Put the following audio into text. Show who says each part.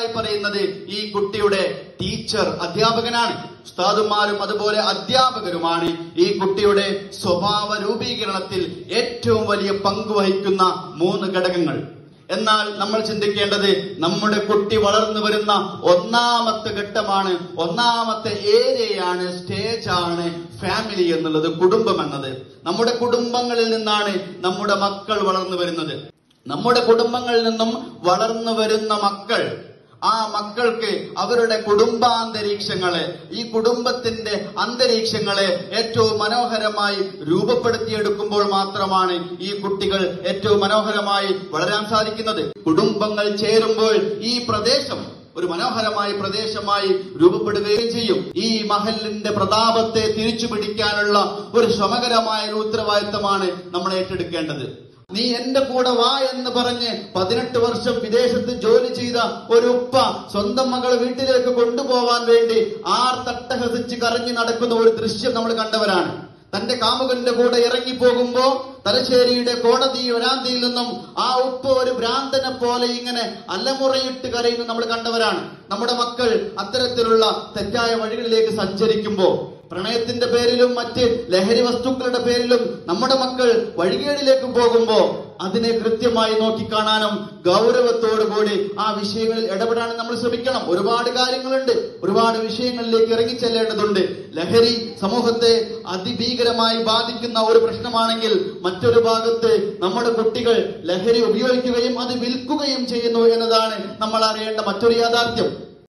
Speaker 1: രണ്ടാമതായി പറയുന്നത് ഈ കുട്ടിയുടെ ടീച്ചർ അധ്യാപകനാണ് ഉസ്താദുമാരും അതുപോലെ അധ്യാപകരുമാണ് ഈ കുട്ടിയുടെ സ്വഭാവ രൂപീകരണത്തിൽ ഏറ്റവും വലിയ പങ്ക് വഹിക്കുന്ന മൂന്ന് ഘടകങ്ങൾ എന്നാൽ നമ്മൾ ചിന്തിക്കേണ്ടത് നമ്മുടെ കുട്ടി വളർന്നു വരുന്ന ഒന്നാമത്തെ ഘട്ടമാണ് ഒന്നാമത്തെ ഏരിയയാണ് സ്റ്റേജ് ആണ് ഫാമിലി എന്നുള്ളത് കുടുംബം എന്നത് നമ്മുടെ കുടുംബങ്ങളിൽ നിന്നാണ് നമ്മുടെ മക്കൾ വളർന്നു വരുന്നത് നമ്മുടെ കുടുംബങ്ങളിൽ നിന്നും വളർന്നു വരുന്ന മക്കൾ ആ മക്കൾക്ക് അവരുടെ കുടുംബാന്തരീക്ഷങ്ങളെ ഈ കുടുംബത്തിന്റെ അന്തരീക്ഷങ്ങളെ ഏറ്റവും മനോഹരമായി രൂപപ്പെടുത്തിയെടുക്കുമ്പോൾ മാത്രമാണ് ഈ കുട്ടികൾ ഏറ്റവും മനോഹരമായി വളരാൻ സാധിക്കുന്നത് കുടുംബങ്ങൾ ചേരുമ്പോൾ ഈ പ്രദേശം ഒരു മനോഹരമായ പ്രദേശമായി രൂപപ്പെടുകയും ചെയ്യും ഈ മഹലിന്റെ പ്രതാപത്തെ തിരിച്ചു പിടിക്കാനുള്ള ഒരു ശ്രമകരമായ ഒരു ഉത്തരവാദിത്തമാണ് നമ്മൾ ഏറ്റെടുക്കേണ്ടത് നീ എന്റെ കൂടെ വാ എന്ന് പറഞ്ഞ് പതിനെട്ട് വർഷം വിദേശത്ത് ജോലി ചെയ്ത ഒരു ഉപ്പ സ്വന്തം മകളെ വീട്ടിലേക്ക് കൊണ്ടുപോവാൻ വേണ്ടി ആർ തട്ടഹസിച്ച് കറങ്ങി നടക്കുന്ന ഒരു ദൃശ്യം നമ്മൾ കണ്ടവരാണ് തന്റെ കാമുകന്റെ കൂടെ ഇറങ്ങി പോകുമ്പോ തലശ്ശേരിയുടെ കോടതി വരാന്തയിൽ നിന്നും ആ ഉപ്പ ഒരു ഭ്രാന്തനെ പോലെ ഇങ്ങനെ അലമുറയിട്ട് കരയുന്നു നമ്മൾ കണ്ടവരാണ് നമ്മുടെ മക്കൾ അത്തരത്തിലുള്ള തെറ്റായ വഴികളിലേക്ക് സഞ്ചരിക്കുമ്പോ പ്രണയത്തിന്റെ പേരിലും മറ്റ് ലഹരി വസ്തുക്കളുടെ പേരിലും നമ്മുടെ മക്കൾ വഴികേടിലേക്ക് പോകുമ്പോ അതിനെ കൃത്യമായി നോക്കിക്കാണാനും ഗൗരവത്തോടു കൂടി ആ വിഷയങ്ങളിൽ ഇടപെടാനും നമ്മൾ ശ്രമിക്കണം ഒരുപാട് കാര്യങ്ങളുണ്ട് ഒരുപാട് വിഷയങ്ങളിലേക്ക് ഇറങ്ങിച്ചെല്ലേണ്ടതുണ്ട് ലഹരി സമൂഹത്തെ അതിഭീകരമായി ബാധിക്കുന്ന ഒരു പ്രശ്നമാണെങ്കിൽ മറ്റൊരു ഭാഗത്ത് നമ്മുടെ കുട്ടികൾ ലഹരി ഉപയോഗിക്കുകയും അത് വിൽക്കുകയും ചെയ്യുന്നു എന്നതാണ് നമ്മൾ അറിയേണ്ട മറ്റൊരു യാഥാർത്ഥ്യം